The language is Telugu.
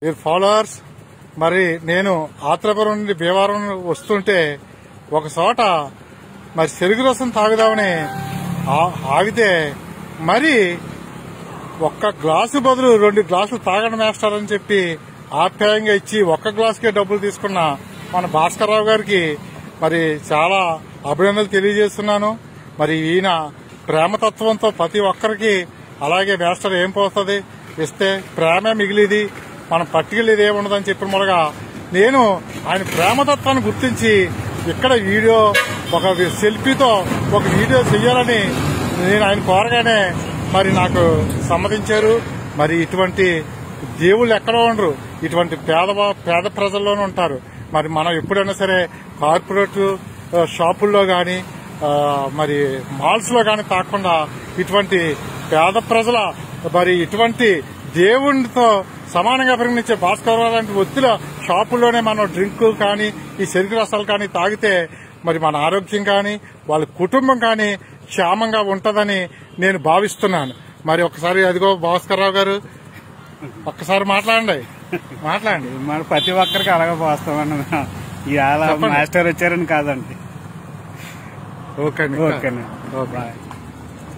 డియర్ ఫాలోవర్స్ మరి నేను ఆత్రపురం నుండి భీమవరం వస్తుంటే ఒక చోట మరి చెరుకు రసం తాగుదామని ఆ- ఆగితే మరి ఒక్క గ్లాసు బదులు రెండు గ్లాసులు తాగడం వేస్తారని చెప్పి ఆప్యాయంగా ఇచ్చి ఒక్క గ్లాసుకే డబ్బులు తీసుకున్న మన భాస్కర్రావు గారికి మరి చాలా అభినందనలు తెలియజేస్తున్నాను మరి ఈయన ప్రేమతత్వంతో ప్రతి ఒక్కరికి అలాగే వేస్తారు ఏం పోతుంది ఇస్తే ప్రేమే మిగిలిది మనం పట్టుకెళ్ళేది ఏముండదని చెప్పిన మూలగా నేను ఆయన ప్రేమతత్వాన్ని గుర్తించి ఇక్కడ వీడియో ఒక సెల్ఫీతో ఒక వీడియో చెయ్యాలని నేను ఆయన కోరగానే మరి నాకు సమ్మతించారు మరి ఇటువంటి దేవుళ్ళు ఎక్కడో ఉండరు ఇటువంటి పేద పేద ప్రజల్లోనే ఉంటారు మరి మనం ఎప్పుడైనా సరే కార్పొరేట్ ఆ, షాపుల్లో గాని ఆ, మరి మాల్స్ లో గాని తాకుండా ఇటువంటి పేద ప్రజల మరి ఇటువంటి దేవునితో సమానంగా పరిగణించే భాస్కరరావు లాంటి ఒత్తిల షాపుల్లోనే మనం డ్రింక్ కానీ ఈ చెరుకు రసాలు కానీ తాగితే మరి మన ఆరోగ్యం కానీ వాళ్ళ కుటుంబం కానీ క్షేమంగా ఉంటదని నేను భావిస్తున్నాను మరి ఒకసారి అదిగో భాస్కర్రావు గారు ఒక్కసారి మాట్లాడండి మాట్లాడండి మన ప్రతి ఒక్కరికి అలాగే పోస్తామన్న ఇవాళ చెప్పండి. మాస్టర్ వచ్చారని కాదండి ఓకే అండి ఓకేనండి ఓకే బాయ్